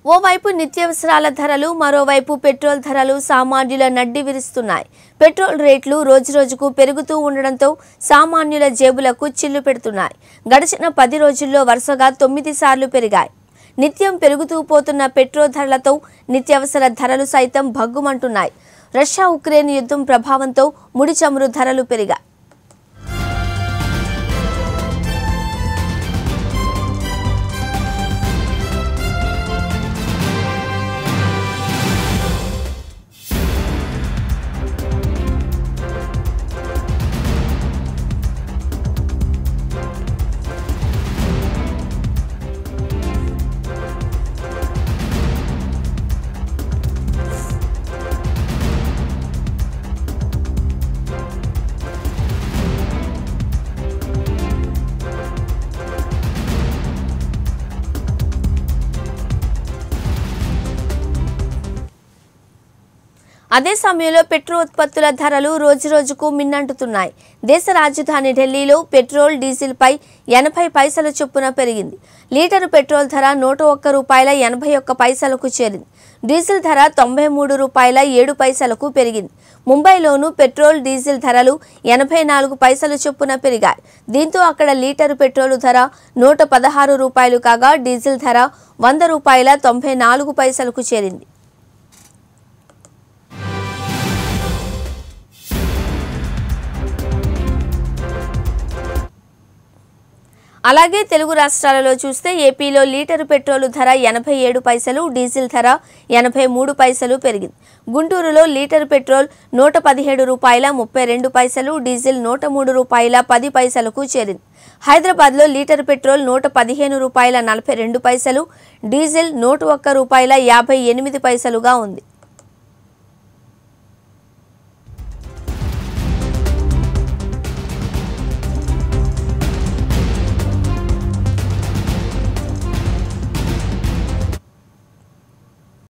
ఓవైపు నిత్యావసరాల ధరలు మరోవైపు పెట్రోల్ ధరలు సామాన్యుల నడ్డి విరుస్తున్నాయి పెట్రోల్ రేట్లు రోజురోజుకు పెరుగుతూ ఉండడంతో సామాన్యుల జేబులకు చిల్లు పెడుతున్నాయి గడిచిన పది రోజుల్లో వరుసగా తొమ్మిది సార్లు పెరిగాయి నిత్యం పెరుగుతూ పోతున్న పెట్రోల్ ధరలతో నిత్యావసర ధరలు సైతం భగ్గుమంటున్నాయి రష్యా ఉక్రెయిన్ యుద్ధం ప్రభావంతో ముడి చమురు ధరలు పెరిగాయి అదే సమయంలో పెట్రోల్ ఉత్పత్తుల ధరలు రోజురోజుకు మిన్నంటుతున్నాయి దేశ రాజధాని ఢిల్లీలో పెట్రోల్ డీజిల్పై ఎనభై పైసల చొప్పున పెరిగింది లీటరు పెట్రోల్ ధర నూట ఒక్క రూపాయల ఎనభై ఒక్క పైసలకు చేరింది డీజిల్ ధర తొంభై మూడు రూపాయల ఏడు పైసలకు పెరిగింది ముంబైలోనూ పెట్రోల్ డీజిల్ ధరలు ఎనభై నాలుగు పైసల చొప్పున పెరిగాయి దీంతో అక్కడ లీటరు పెట్రోల్ ధర నూట పదహారు రూపాయలు కాగా డీజిల్ ధర వంద రూపాయల తొంభై నాలుగు పైసలకు చేరింది అలాగే తెలుగు రాష్ట్రాలలో చూస్తే ఏపీలో లీటరు పెట్రోలు ధర ఎనభై ఏడు పైసలు డీజిల్ ధర ఎనభై మూడు పైసలు పెరిగింది గుంటూరులో లీటరు పెట్రోల్ నూట పదిహేడు రూపాయల ముప్పై రెండు పైసలు డీజిల్ నూట మూడు రూపాయల పది పైసలకు చేరింది హైదరాబాద్లో లీటరు పెట్రోల్ నూట పదిహేను రూపాయల నలభై రెండు పైసలు డీజిల్ నూట ఒక్క రూపాయల యాభై ఎనిమిది పైసలుగా ఉంది